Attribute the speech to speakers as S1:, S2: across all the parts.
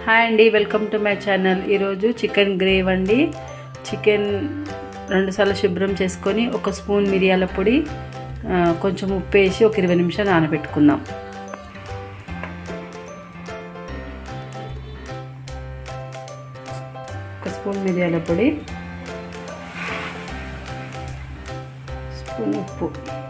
S1: Hi అండి welcome to my channel ఈరోజు chicken gravy అండి చికెన్ రెండుసార్లు శుభ్రం చేసుకొని ఒక స్పూన్ మిరియాల పొడి ఆ, కొంచెం ఉప్పు వేసి ఒక ఇరవై నిమిషాలు నానబెట్టుకుందాం ఒక స్పూన్ మిరియాల పొడి స్పూన్ ఉప్పు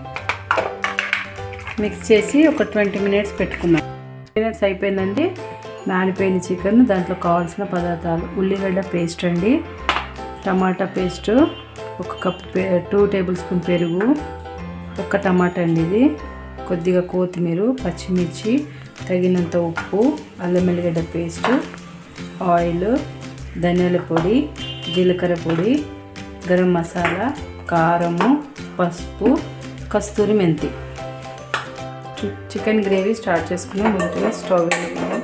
S1: మిక్స్ చేసి ఒక ట్వంటీ మినిట్స్ పెట్టుకున్నాం మినిట్స్ అయిపోయిందండి నానిపోయిన చికెన్ దాంట్లో కావాల్సిన పదార్థాలు ఉల్లిగడ్డ పేస్ట్ అండి టమాటా పేస్ట్ ఒక కప్ టూ టేబుల్ స్పూన్ పెరుగు ఒక టమాటా అండి ఇది కొద్దిగా కొత్తిమీర పచ్చిమిర్చి తగినంత ఉప్పు అల్లం వెల్లిగడ్డ పేస్ట్ ఆయిల్ ధనియాల పొడి జీలకర్ర పొడి గరం మసాలా కారము పసుపు కస్తూరి మెంతి చి- చికెన్ గ్రేవీ స్టార్ట్ చేసుకున్నాం ముందుగా స్టవ్ వేసుకున్నాం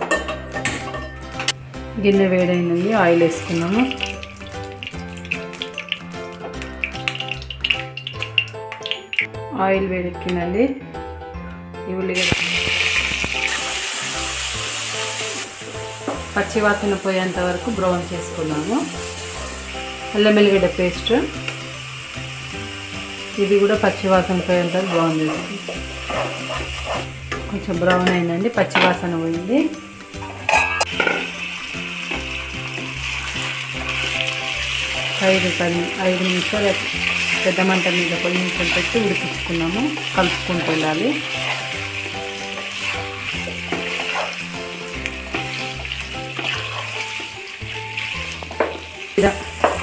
S1: గిన్నె వేడైంది ఆయిల్ వేసుకున్నాము ఆయిల్ వేడెక్కిందండి ఈ ఉల్లిగడ్డ పచ్చి వాసన పోయేంత వరకు బ్రౌన్ చేసుకున్నాము అల్లం వెల్లిగడ్డ పేస్ట్ ఇది కూడా పచ్చి వాసన పోయేంత వరకు బ్రౌన్ చేసుకుంటాం కొంచెం బ్రౌన్ అయిందండి పచ్చి వాసన పోయింది ఐదు పది ఐదు నిమిషాలు పెద్ద మంట మీద కొంచెం పెట్టి ఉడికించుకున్నాము కలుపుకుంటూ వెళ్ళాలి ఇలా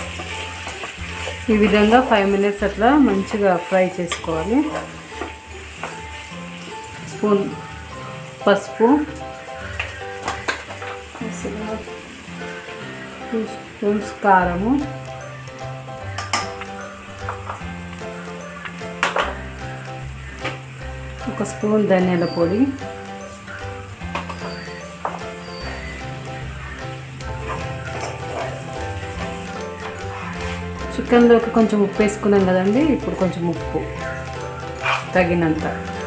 S1: ఈ విధంగా ఫైవ్ మినిట్స్ అట్లా మంచిగా ఫ్రై చేసుకోవాలి స్పూన్ పసుపు టూ స్పూన్స్ కారము ఒక స్పూన్ ధనియాల పొడి చికెన్లోకి కొంచెం ఉప్పు వేసుకున్నాం కదండి ఇప్పుడు కొంచెం ఉప్పు తగినంత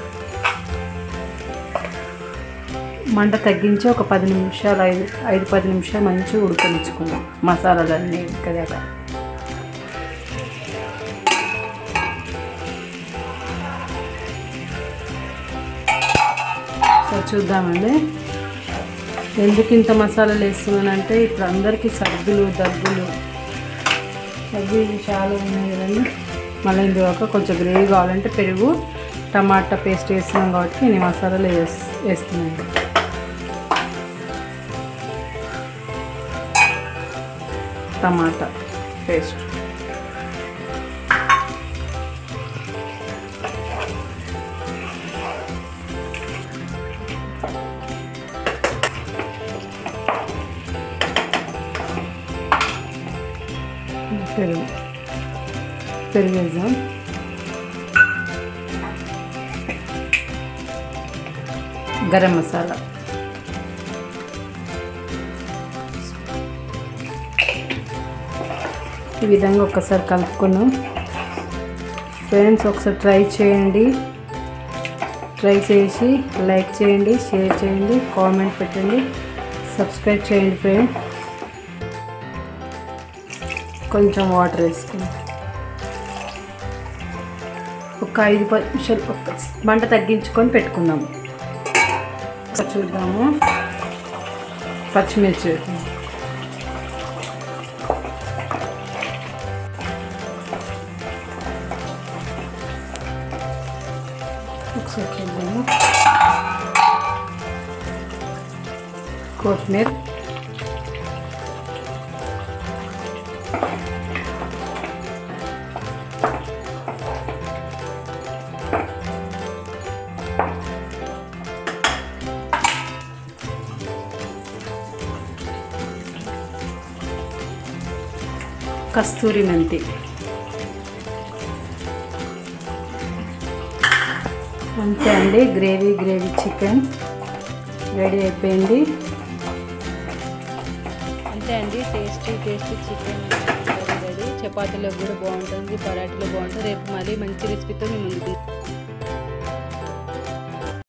S1: మంట తగ్గించి ఒక పది నిమిషాలు ఐదు ఐదు పది నిమిషాలు మంచిగా ఉడకనిచ్చుకుందాం మసాలాలన్నీ కదా సో చూద్దామండి ఎందుకు ఇంత మసాలాలు వేస్తున్నానంటే ఇప్పుడు అందరికీ సర్దులు దగ్గులు అవి చాలా ఉన్నాయి కదండి మళ్ళీ ఇందులో కొంచెం గ్రేవీ కావాలంటే పెరుగు టమాటా పేస్ట్ వేస్తున్నాం కాబట్టి నేను ఈ మసాలాలు వేస్ వేస్తున్నాను టమాటా పేస్ట్ పెరుగు పెరుగు వేద్దాం గరం మసాలా ఈ విధంగా ఒకసారి కలుపుకున్నాం ఫ్రెండ్స్ ఒకసారి ట్రై చేయండి ట్రై చేసి లైక్ చేయండి షేర్ చేయండి కామెంట్ పెట్టండి సబ్స్క్రైబ్ చేయండి ఫ్రెండ్ కొంచెం వాటర్ వేసుకుని ఒక ఐదు పది నిమిషాలు ఒక మంట తగ్గించుకొని పెట్టుకుందాము ఒకసారి చూద్దాము పచ్చిమిర్చి వేద్దాం. ఒకసారి చూద్దాము కొత్తిమీర కస్తూరి మెంతి అంతే అండి గ్రేవీ గ్రేవీ చికెన్ రెడీ అయిపోయింది అంతే అండి టేస్టీ టేస్టీ చికెన్ రెడీ చపాతీలో కూడా బాగుంటుంది పరాటీలో బాగుంటుంది రేపు మళ్ళీ మంచి రెసిపీతో మేము ముందుకు